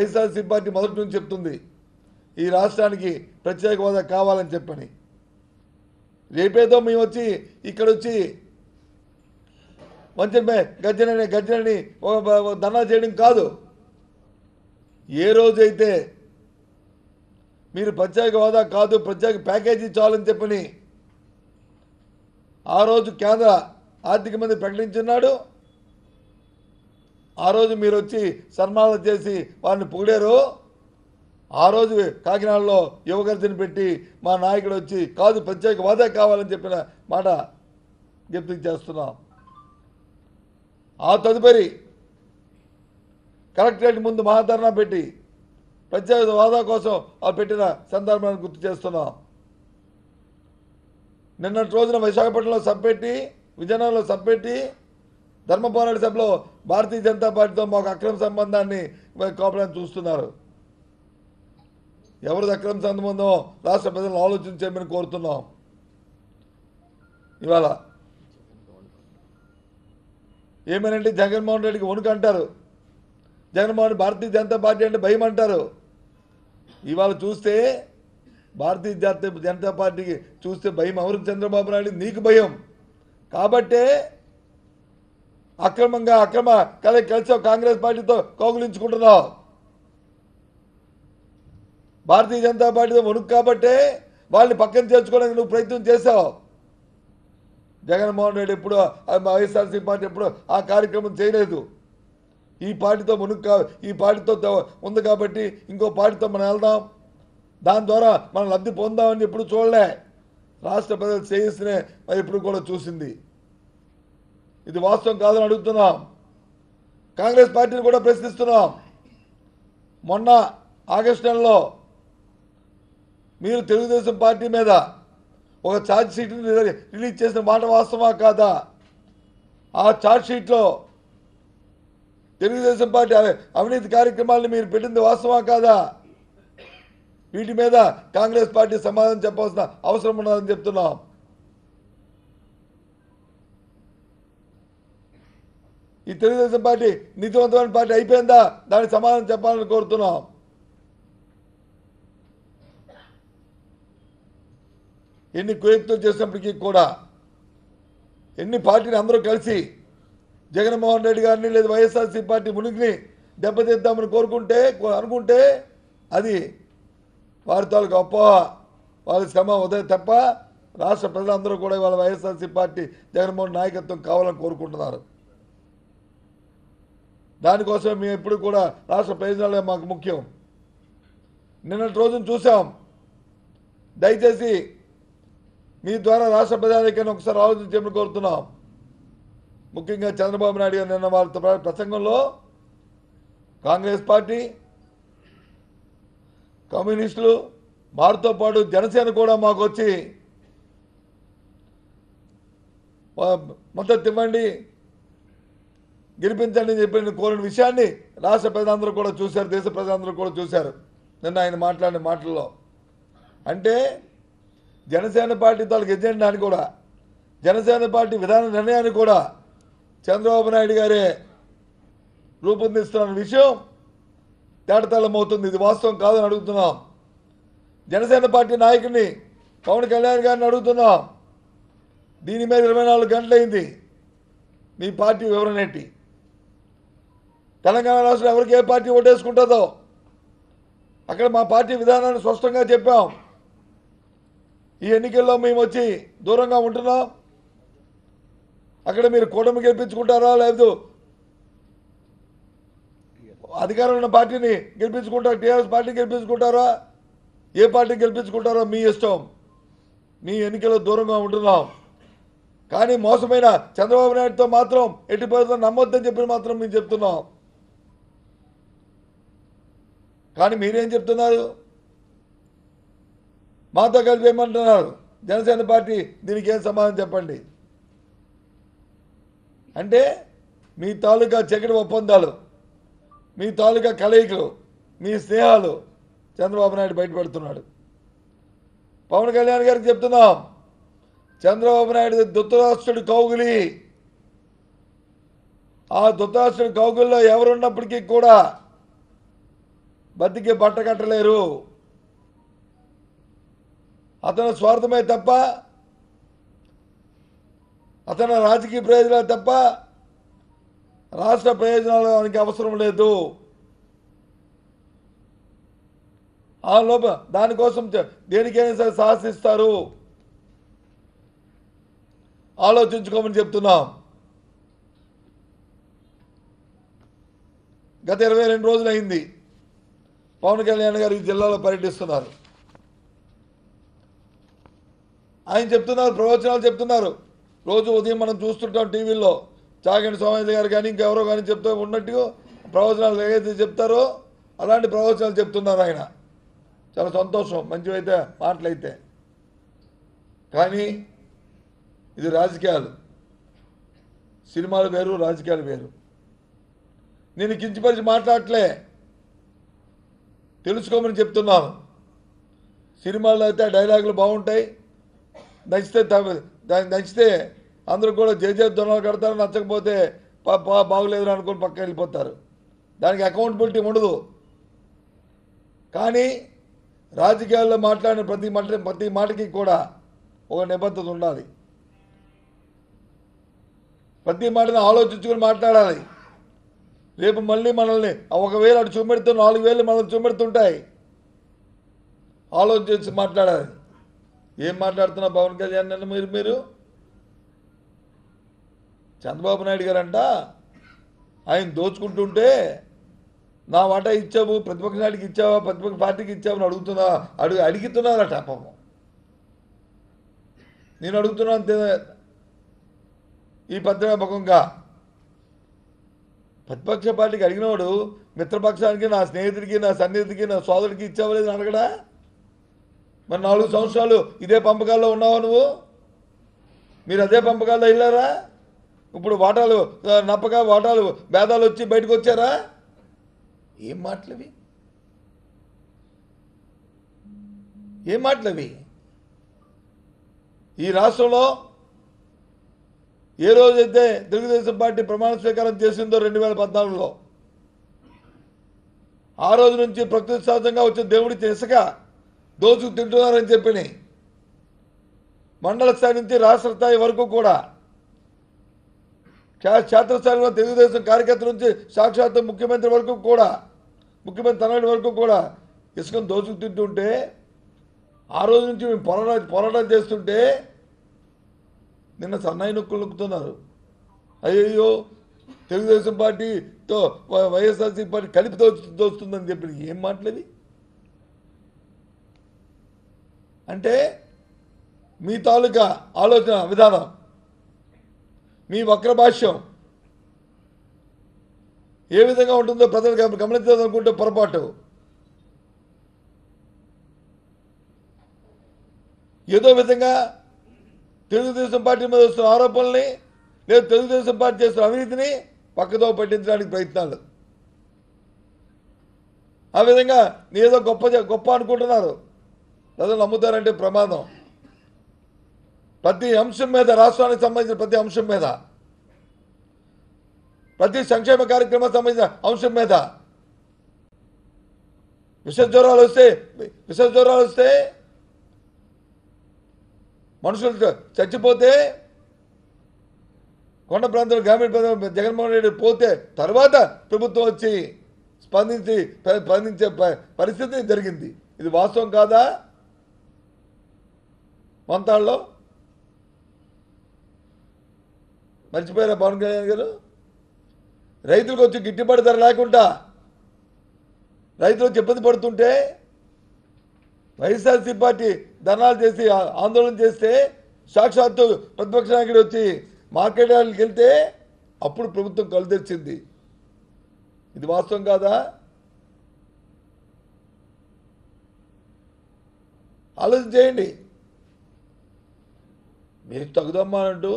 YSRC party మొదటి నుంచి చెప్తుంది ఈ రాష్ట్రానికి ప్రత్యేక హోదా కావాలని చెప్పని రేపేదో మేము వచ్చి ఇక్కడ వచ్చి మంచి గజ్జనని గజ్జనని ఓ బ- ఓ ధర్నా చేయడం కాదు ఏ రోజైతే మీరు ప్రత్యేక హోదా కాదు ప్రత్యేక ప్యాకేజీ చాలని చెప్పని ఆ రోజు కేంద్ర ఆర్థిక మంత్రి ప్రకటించున్నాడు ఆ రోజు మీరు వచ్చి సన్మానాలు చేసి వారిని పొగిడారు ఆ రోజు కాకినాడలో యువగర్జన పెట్టి మా నాయకుడు వచ్చి కాదు ప్రత్యేక హోదా కావాలని చెప్పిన మాట జ్ఞప్తి చేస్తున్నాం ఆ తదుపరి కలెక్టరేట్ ముందు మహాధర్నా పెట్టి ప్రత్యేక హోదా కోసం వాళ్ళు పెట్టిన సందర్భాన్ని గుర్తు చేస్తున్నాం నిన్నటి రోజున విశాఖపట్నంలో సభ్యపెట్టి విజయనగరంలో సభ్యపెట్టి ధర్మపోరాట సభలో భారతీయ జనతా పార్టీతో మాకు అక్రమ సంబంధాన్ని కోపడానికి చూస్తున్నారు ఎవరిది అక్రమ సంబంధం రాష్ట్ర ప్రజలను ఆలోచించేయమని కోరుతున్నాం ఇవాళ ఏమనంటే జగన్మోహన్ రెడ్డికి వణుకు అంటారు జగన్మోహన్ రెడ్డి భారతీయ జనతా పార్టీ అంటే భయం అంటారు ఇవాళ చూస్తే భారతీయ జనతా జనతా పార్టీకి చూస్తే భయం ఎవరికి చంద్రబాబు నాయుడు నీకు భయం కాబట్టే అక్రమంగా అక్రమ కల కలిసి కాంగ్రెస్ పార్టీతో కౌగులించుకుంటున్నావు భారతీయ జనతా పార్టీతో వణుకు కాబట్టే వాళ్ళని పక్కన చేర్చుకోవడానికి నువ్వు ప్రయత్నం చేశావు జగన్మోహన్ రెడ్డి ఎప్పుడు ఆ వైఎస్ఆర్సీ పార్టీ ఎప్పుడు ఆ కార్యక్రమం చేయలేదు ఈ పార్టీతో మునుగు కా- ఈ పార్టీతో ద- ఉంది కాబట్టి ఇంకో పార్టీతో మనం వెళ్దాం దాని ద్వారా మనం లబ్ధి పొందామని ఎప్పుడు చూడలే రాష్ట్ర ప్రజలు శ్రేయస్సునే మరి ఎప్పుడు కూడా చూసింది ఇది వాస్తవం కాదని అడుగుతున్నాం కాంగ్రెస్ పార్టీని కూడా ప్రశ్నిస్తున్నాం మొన్న ఆగస్టు నెలలో మీరు తెలుగుదేశం పార్టీ మీద ఒక ఛార్జ్ షీట్ని రిలీ- రిలీజ్ చేసిన మాట వాస్తవా కాదా ఆ ఛార్జ్ షీట్లో తెలుగుదేశం పార్టీ అవి- అవినీతి కార్యక్రమాలను మీరు పెట్టింది వాస్తవా కాదా వీటి మీద కాంగ్రెస్ పార్టీ సమాధానం చెప్పాల్సిన అవసరం ఉన్నదని చెప్తున్నాం ఈ తెలుగుదేశం పార్టీ నీతివంతమైన పార్టీ అయిపోయిందా దానికి సమాధానం చెప్పాలని కోరుతున్నాం ఎన్ని కుయుక్తులు చేసినప్పటికీ కూడా ఎన్ని పార్టీలు అందరూ కలిసి జగన్మోహన్ రెడ్డి గారిని లేదా వైఎస్ఆర్సీ పార్టీ మునిగిని దెబ్బతీద్దామని కోరుకుంటే కో- అనుకుంటే అది వారి తాలూకు అపోహ వారి శ్రమ ఉదయం తప్ప రాష్ట్ర ప్రజలందరూ కూడా ఇవాళ వైఎస్ఆర్సీ పార్టీ జగన్మోహన్ నాయకత్వం కావాలని కోరుకుంటున్నారు దానికోసం మేము ఎప్పుడు కూడా రాష్ట్ర ప్రయోజనాలే మాకు ముఖ్యం నిన్నటి రోజున చూసాం దయచేసి మీ ద్వారా రాష్ట్ర ప్రజానికైనా ఒకసారి ఆలోచించమని కోరుతున్నాం ముఖ్యంగా చంద్రబాబు నాయుడు గారు నిన్న వారి ప్ర- ప్రసంగంలో కాంగ్రెస్ పార్టీ కమ్యూనిస్టులు వారితో పాటు జనసేన కూడా మాకు వచ్చి వా- మద్దతు ఇవ్వండి గెలిపించండి అని చెప్పి కోరిన విషయాన్ని రాష్ట్ర ప్రజలందరూ కూడా చూశారు దేశ ప్రజలందరూ కూడా చూశారు నిన్న ఆయన మాట్లాడిన మాటల్లో అంటే జనసేన పార్టీ తాలూకు ఎజెండాని కూడా జనసేన పార్టీ విధాన నిర్ణయాన్ని కూడా చంద్రబాబు నాయుడు గారే రూపొందిస్తున్న విషయం తేటతెల్లమవుతుంది ఇది వాస్తవం కాదని అడుగుతున్నాం జనసేన పార్టీ నాయకుడిని పవన్ కళ్యాణ్ గారిని అడుగుతున్నాం దీని మీద ఇరవై నాలుగు గంటలైంది మీ పార్టీ వివరణ ఏంటి తెలంగాణ రాష్ట్రంలో ఎవరికి ఏ పార్టీ ఓటేసుకుంటుందో అక్కడ మా పార్టీ విధానాన్ని స్పష్టంగా చెప్పాం ఈ ఎన్నికల్లో మేము వచ్చి దూరంగా ఉంటున్నాం అక్కడ మీరు కూటమి గెలిపించుకుంటారా లేదు అధికారంలో ఉన్న పార్టీని గెలిపించుకుంటారా టీఆర్ఎస్ పార్టీ గెలిపించుకుంటారా ఏ పార్టీ గెలిపించుకుంటారో మీ ఇష్టం మీ ఎన్నికల్లో దూరంగా ఉంటున్నాం కానీ మోసమైన చంద్రబాబు నాయుడుతో మాత్రం ఎట్టి పరిస్థితుల్లో నమ్మొద్దని చెప్పి మాత్రం మేము చెప్తున్నాం కానీ మీరేం చెప్తున్నారు మాతో కలిపి ఏమంటున్నారు జనసేన పార్టీ దీనికి ఏం సమాధానం చెప్పండి అంటే మీ తాలూకా చక్కటి ఒప్పందాలు మీ తాలూకా కలయికలు మీ స్నేహాలు చంద్రబాబు నాయుడు బయటపెడుతున్నాడు పవన్ కళ్యాణ్ గారికి చెప్తున్నాం చంద్రబాబు నాయుడు దుత్తరాష్ట్రుడి కౌగులి ఆ దుత్తరాష్ట్రుడి కౌగుల్లో ఎవరున్నప్పటికీ కూడా బతికి బట్ట కట్టలేరు అతను స్వార్థమే తప్ప అతను రాజకీయ ప్రయోజనాలు తప్ప రాష్ట్ర ప్రయోజనాలు ఆయనకి అవసరం లేదు ఆ లోప దానికోసం చ- దేనికైనా సరే సాహసిస్తారు ఆలోచించుకోమని చెప్తున్నాం గత ఇరవై రెండు రోజులు అయింది పవన్ కళ్యాణ్ గారు ఈ జిల్లాలో పర్యటిస్తున్నారు ఆయన చెప్తున్నారు ప్రవచనాలు చెప్తున్నారు రోజు ఉదయం మనం చూస్తుంటాం టీవీలో చాగంటి సోమయ్య గారు కానీ ఇంకెవరో కానీ చెప్తూ ఉన్నట్టుగా ప్రవచనాలు ఏదైతే చెప్తారో అలాంటి ప్రవచనాలు చెప్తున్నారు ఆయన చాలా సంతోషం మంచివైతే మాటలైతే కానీ ఇది రాజకీయాలు సినిమాలు వేరు రాజకీయాలు వేరు నేను కించిపరిచి మాట్లాడట్లే తెలుసుకోమని చెప్తున్నాను సినిమాల్లో అయితే డైలాగులు బాగుంటాయి నచ్చితే త- దానికి నచ్చితే అందరూ కూడా జే జే దొనలు కడతారు నచ్చకపోతే పా పా బాగులేదు అనుకుని పక్క వెళ్ళిపోతారు దానికి అకౌంటబిలిటీ ఉండదు కానీ రాజకీయాల్లో మాట్లాడిన ప్రతి మాట ప్రతి మాటకి కూడా ఒక నిబద్ధత ఉండాలి ప్రతి మాటను ఆలోచించుకొని మాట్లాడాలి రేపు మళ్ళీ మనల్ని ఒకవేళ అటు చూపెడుతూ నాలుగు వేలు మనల్ని చూపెడుతుంటాయి ఆలోచించి మాట్లాడాలి ఏం మాట్లాడుతున్నా పవన్ కళ్యాణ్ నన్ను మీరు మీరు చంద్రబాబు నాయుడు గారంట ఆయన దోచుకుంటుంటే నా వాటా ఇచ్చావు ప్రతిపక్ష నాయుడికి ఇచ్చావా ప్రతిపక్ష పార్టీకి ఇచ్చావు అని అడుగుతున్నా అడుగు అడుగుతున్నారట పాపం నేను అడుగుతున్నా అంతే ఈ పత్రికాముఖంగా ప్రతిపక్ష పార్టీకి అడిగినవాడు మిత్రపక్షానికి నా స్నేహితుడికి నా సన్నిహితుడికి నా సోదరుడికి ఇచ్చావా లేదని అడగడా మరి నాలుగు సంవత్సరాలు ఇదే పంపకాల్లో ఉన్నావా నువ్వు మీరు అదే పంపకాల్లో వెళ్ళారా ఇప్పుడు వాటాలు ఆ, నప్పక వాటాలు భేదాలు వచ్చి బయటకు వచ్చారా ఏం మాటలవి ఏం మాటలవి ఈ రాష్ట్రంలో ఏ రోజైతే తెలుగుదేశం పార్టీ ప్రమాణ స్వీకారం చేసిందో రెండు వేల పద్నాలుగులో ఆ రోజు నుంచి ప్రకృతి సహజంగా వచ్చే దేవుడి ఇసుక దోచుకు తింటున్నారని చెప్పి మండల స్థాయి నుంచి రాష్ట్ర స్థాయి వరకు కూడా క్షే- క్షేత్రస్థాయిలో తెలుగుదేశం కార్యకర్తల నుంచి సాక్షాత్ ముఖ్యమంత్రి వరకు కూడా ముఖ్యమంత్రి తనయుడి వరకు కూడా ఇసుకను దోచుకు తింటుంటే ఆ రోజు నుంచి మేము పోరాట పోరాటం చేస్తుంటే నిన్న సన్నాయి నొక్కులు నొక్కుతున్నారు అయ్యయ్యో తెలుగుదేశం పార్టీతో వ- వైఎస్ఆర్సీ పార్టీ కలిపి దోచు దోస్తుందని చెప్పి ఏం మాటలేవి అంటే మీ తాలూకా ఆలోచన విధానం మీ వక్ర భాష్యం ఏ విధంగా ఉంటుందో ప్రజలు గమ- గమనించాలనుకుంటే పొరపాటు ఏదో విధంగా తెలుగుదేశం పార్టీ మీద వస్తున్న ఆరోపణల్ని లేదా తెలుగుదేశం పార్టీ చేస్తున్న అవినీతిని పక్కదో పట్టించడానికి ప్రయత్నాలు ఆ విధంగా ఏదో గొప్ప చే- గొప్ప అనుకుంటున్నారు ప్రజలు నమ్ముతారంటే ప్రమాదం ప్రతి అంశం మీద రాష్ట్రానికి సంబంధించిన ప్రతి అంశం మీద ప్రతి సంక్షేమ కార్యక్రమం సంబంధించిన అంశం మీద విష జ్వరాలు వస్తే విష జ్వరాలు వస్తే మనుషులు చ- చచ్చిపోతే కొండ ప్రాంతంలో గ్రామీణ ప్రాంతంలో జగన్మోహన్ రెడ్డి పోతే తర్వాత ప్రభుత్వం వచ్చి స్పందించి ప- స్పందించే ప- పరిస్థితి జరిగింది ఇది వాస్తవం కాదా వంతాళ్ళలో మర్చిపోయారా పవన్ కళ్యాణ్ గారు రైతులకు వచ్చి గిట్టుబాటు ధర లేకుండా రైతులకు ఇబ్బంది పడుతుంటే వైఎస్ఆర్సీ పార్టీ ధర్నాలు చేసి ఆ- ఆందోళన చేస్తే సాక్షాత్తు ప్రతిపక్ష నాయకుడు వచ్చి మార్కెట్ యార్డ్కి వెళ్తే అప్పుడు ప్రభుత్వం కళ్ళు తెచ్చింది ఇది వాస్తవం కాదా ఆలోచన చేయండి మీరు తగుదమ్మా అంటూ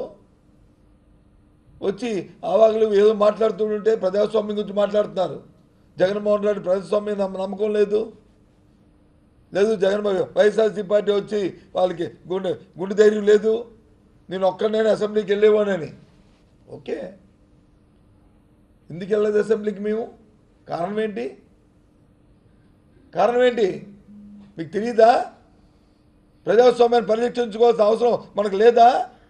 వచ్చి ఆవాగులు ఏదో మాట్లాడుతుంటే ప్రజాస్వామ్యం గురించి మాట్లాడుతున్నారు జగన్మోహన్ రెడ్డి ప్రజాస్వామ్యం నమ్మ- నమ్మకం లేదు లేదు జగన్మోహన్ వైఎస్ఆర్సీ పార్టీ వచ్చి వాళ్ళకి గుండె గుండె ధైర్యం లేదు నేను ఒక్కడనే అసెంబ్లీకి వెళ్ళేవానని ఓకే ఎందుకు వెళ్ళలేదు అసెంబ్లీకి మేము కారణం ఏంటి కారణం ఏంటి మీకు తెలియదా ప్రజాస్వామ్యాన్ని పరిరక్షించుకోవాల్సిన అవసరం మనకు లేదా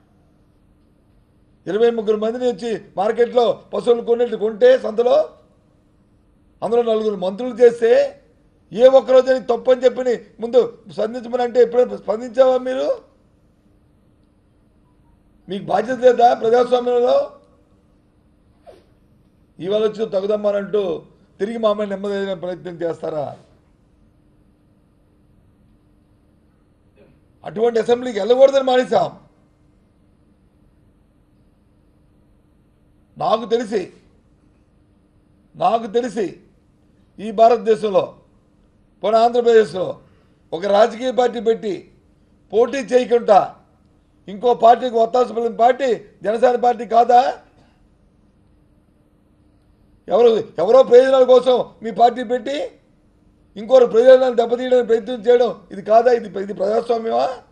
ఇరవై ముగ్గురు మందిని వచ్చి మార్కెట్లో పశువులు కొన్నట్టు కొంటే సంతలో అందులో నలుగురు మంత్రులు చేస్తే ఏ ఒక్కరోజు నీకు తప్పు అని చెప్పి ముందు స్పందించమని అంటే ఎప్పుడైనా స్పందించావా మీరు మీకు బాధ్యత లేదా ప్రజాస్వామ్యంలో ఇవాళ వచ్చి తగుదమ్మానంటూ తిరిగి మా అమ్మాయి నెమ్మదైన ప్రయత్నం చేస్తారా అటువంటి అసెంబ్లీకి వెళ్ళకూడదని మానేశాం నాకు తెలిసి నాకు తెలిసి ఈ భారతదేశంలో పోనీ ఆంధ్రప్రదేశ్లో ఒక రాజకీయ పార్టీ పెట్టి పోటీ చేయకుండా ఇంకో పార్టీకి ఒత్తాస పలిన పార్టీ జనసేన పార్టీ కాదా ఎవరు ఎవరో ప్రయోజనాల కోసం మీ పార్టీ పెట్టి ఇంకోరు ప్రయోజనాలు దెబ్బతీయడానికి ప్రయత్నం చేయడం ఇది కాదా ఇది ఇది ప్రజాస్వామ్యమా